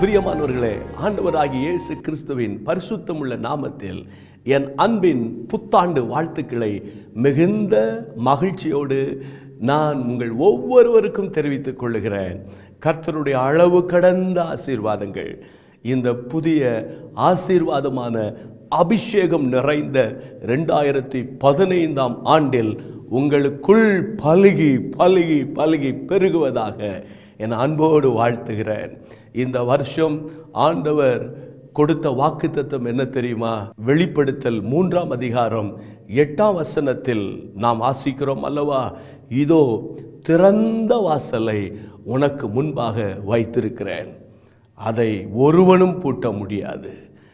பிரியமானவர்களே ஆண்டவராகிய இயேசு கிறிஸ்துவின் பரிசுத்தமுள்ள நாமத்தில் என் அன்பின் புத்தாண்டு வாழ்த்துக்களை மிகுந்த மகிழ்ச்சியோடு நான் உங்கள் ஒவ்வொருவருக்கும் தெரிவித்துக் கொள்ளுகிறேன் கர்த்தருடைய அளவு கடந்த ஆசீர்வாதங்கள் இந்த புதிய ஆசீர்வாதமான அபிஷேகம் நிறைந்த ரெண்டாயிரத்தி பதினைந்தாம் ஆண்டில் உங்களுக்குள் பலுகி பலுகி பலுகி பெருகுவதாக என் அன்போடு வாழ்த்துகிறேன் இந்த வருஷம் ஆண்டவர் கொடுத்த வாக்குத்தத்தம் என்ன தெரியுமா வெளிப்படுத்தல் மூன்றாம் அதிகாரம் எட்டாம் வசனத்தில் நாம் வாசிக்கிறோம் அல்லவா இதோ திறந்த வாசலை உனக்கு முன்பாக வைத்திருக்கிறேன் அதை ஒருவனும் பூட்ட முடியாது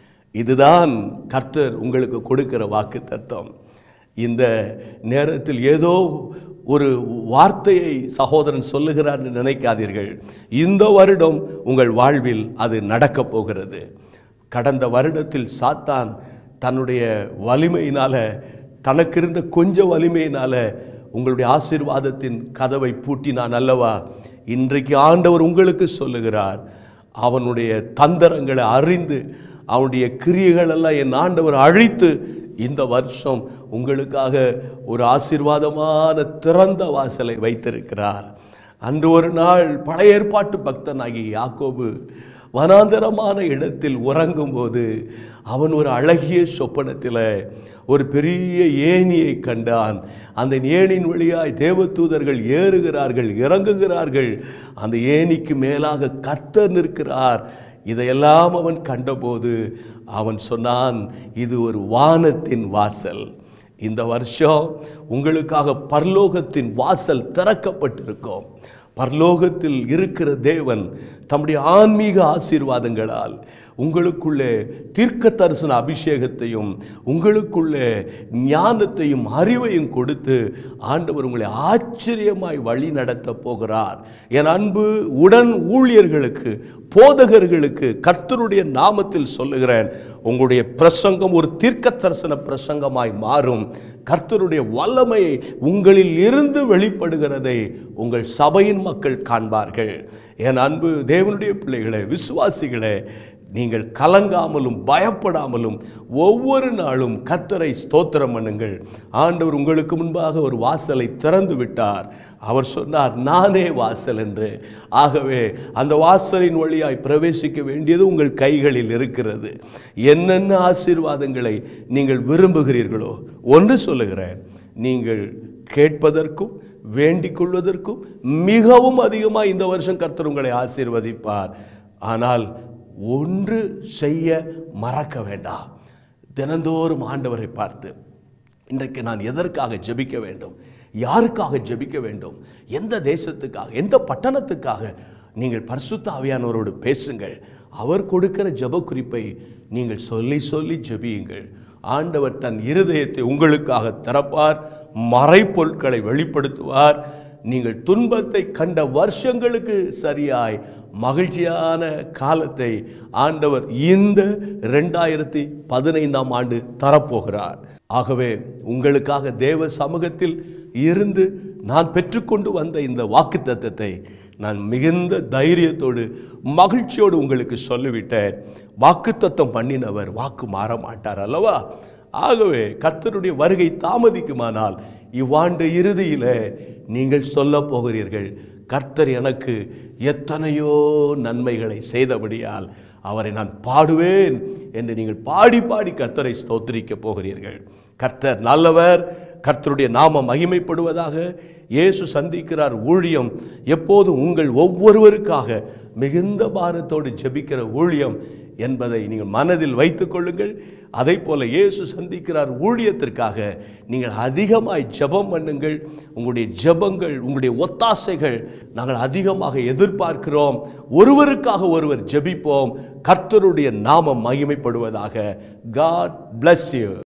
இதுதான் கர்த்தர் உங்களுக்கு கொடுக்கிற வாக்கு தத்துவம் இந்த நேரத்தில் ஏதோ ஒரு வார்த்தையை சகோதரன் சொல்லுகிறார் என்று நினைக்காதீர்கள் இந்த வருடம் உங்கள் வாழ்வில் அது நடக்கப் போகிறது கடந்த வருடத்தில் சாத்தான் தன்னுடைய வலிமையினால தனக்கு இருந்த கொஞ்ச வலிமையினால உங்களுடைய ஆசீர்வாதத்தின் கதவை பூட்டினான் அல்லவா இன்றைக்கு ஆண்டவர் உங்களுக்கு சொல்லுகிறார் அவனுடைய தந்திரங்களை அறிந்து அவனுடைய கிரியைகள் எல்லாம் என் ஆண்டவர் அழித்து இந்த வருஷம் உங்களுக்காக ஒரு ஆசீர்வாதமான திறந்த வாசலை வைத்திருக்கிறார் அன்று ஒரு நாள் பழைய ஏற்பாட்டு பக்தனாகி யாக்கோபு வனாந்தரமான இடத்தில் உறங்கும்போது அவன் ஒரு அழகிய சொப்பனத்தில் ஒரு பெரிய ஏணியை கண்டான் அந்த ஏணியின் வழியாய் தேவதூதர்கள் ஏறுகிறார்கள் இறங்குகிறார்கள் அந்த ஏணிக்கு மேலாக கர்த்தர் நிற்கிறார் இதையெல்லாம் அவன் கண்டபோது அவன் சொன்னான் இது ஒரு வானத்தின் வாசல் இந்த வருஷம் உங்களுக்காக பரலோகத்தின் வாசல் திறக்கப்பட்டிருக்கும் பரலோகத்தில் இருக்கிற தேவன் தம்முடைய ஆன்மீக ஆசீர்வாதங்களால் உங்களுக்குள்ளே தீர்க்க தரிசன அபிஷேகத்தையும் உங்களுக்குள்ளே ஞானத்தையும் அறிவையும் கொடுத்து ஆண்டவர் உங்களை ஆச்சரியமாய் வழி நடத்த போகிறார் என் அன்பு உடன் ஊழியர்களுக்கு போதகர்களுக்கு கர்த்தருடைய நாமத்தில் சொல்லுகிறேன் உங்களுடைய பிரசங்கம் ஒரு தீர்க்க தரிசன பிரசங்கமாய் மாறும் கர்த்தருடைய வல்லமையை உங்களில் இருந்து வெளிப்படுகிறதை உங்கள் சபையின் மக்கள் காண்பார்கள் என் அன்பு தேவனுடைய பிள்ளைகளே விசுவாசிகளே நீங்கள் கலங்காமலும் பயப்படாமலும் ஒவ்வொரு நாளும் கத்தரை ஸ்தோத்திரம் பண்ணுங்கள் ஆண்டவர் உங்களுக்கு முன்பாக ஒரு வாசலை திறந்து விட்டார் அவர் சொன்னார் நானே வாசல் என்று ஆகவே அந்த வாசலின் வழியாய் பிரவேசிக்க வேண்டியது உங்கள் கைகளில் இருக்கிறது என்னென்ன ஆசீர்வாதங்களை நீங்கள் விரும்புகிறீர்களோ ஒன்று சொல்லுகிறேன் நீங்கள் கேட்பதற்கும் வேண்டிக் கொள்வதற்கும் மிகவும் அதிகமாக இந்த வருஷம் கர்த்தர் உங்களை ஆசீர்வதிப்பார் ஆனால் ஒன்று செய்ய மறக்க வேண்டாம் தினந்தோறும் ஆண்டவரை பார்த்து இன்றைக்கு நான் எதற்காக ஜெபிக்க வேண்டும் யாருக்காக ஜெபிக்க வேண்டும் எந்த தேசத்துக்காக எந்த பட்டணத்துக்காக நீங்கள் பரிசுத்த ஆவியானவரோடு பேசுங்கள் அவர் கொடுக்கிற ஜெப குறிப்பை நீங்கள் சொல்லி சொல்லி ஜெபியுங்கள் ஆண்டவர் தன் இருதயத்தை உங்களுக்காக திறப்பார் மறைப்பொருட்களை வெளிப்படுத்துவார் நீங்கள் துன்பத்தை கண்ட வருஷங்களுக்கு சரியாய் மகிழ்ச்சியான காலத்தை ஆண்டவர் இந்த ரெண்டாயிரத்தி பதினைந்தாம் ஆண்டு தரப்போகிறார் ஆகவே உங்களுக்காக தேவ சமூகத்தில் இருந்து நான் பெற்றுக்கொண்டு வந்த இந்த வாக்கு தத்தத்தை நான் மிகுந்த தைரியத்தோடு மகிழ்ச்சியோடு உங்களுக்கு சொல்லிவிட்டேன் வாக்குத்தத்தம் பண்ணினவர் வாக்கு மாற மாட்டார் அல்லவா ஆகவே கர்த்தருடைய வருகை தாமதிக்குமானால் இவ்வாண்டு இறுதியில் நீங்கள் சொல்ல போகிறீர்கள் கர்த்தர் எனக்கு எத்தனையோ நன்மைகளை செய்தபடியால் அவரை நான் பாடுவேன் என்று நீங்கள் பாடி பாடி கர்த்தரை ஸ்தோத்திரிக்க போகிறீர்கள் கர்த்தர் நல்லவர் கர்த்தருடைய நாம மகிமைப்படுவதாக இயேசு சந்திக்கிறார் ஊழியம் எப்போதும் உங்கள் ஒவ்வொருவருக்காக மிகுந்த பாரத்தோடு ஜெபிக்கிற ஊழியம் என்பதை நீங்கள் மனதில் வைத்துக் கொள்ளுங்கள் அதை போல இயேசு சந்திக்கிறார் ஊழியத்திற்காக நீங்கள் அதிகமாய் ஜெபம் பண்ணுங்கள் உங்களுடைய ஜெபங்கள் உங்களுடைய ஒத்தாசைகள் நாங்கள் அதிகமாக எதிர்பார்க்கிறோம் ஒருவருக்காக ஒருவர் ஜெபிப்போம் கர்த்தருடைய நாமம் மகிமைப்படுவதாக காட் bless you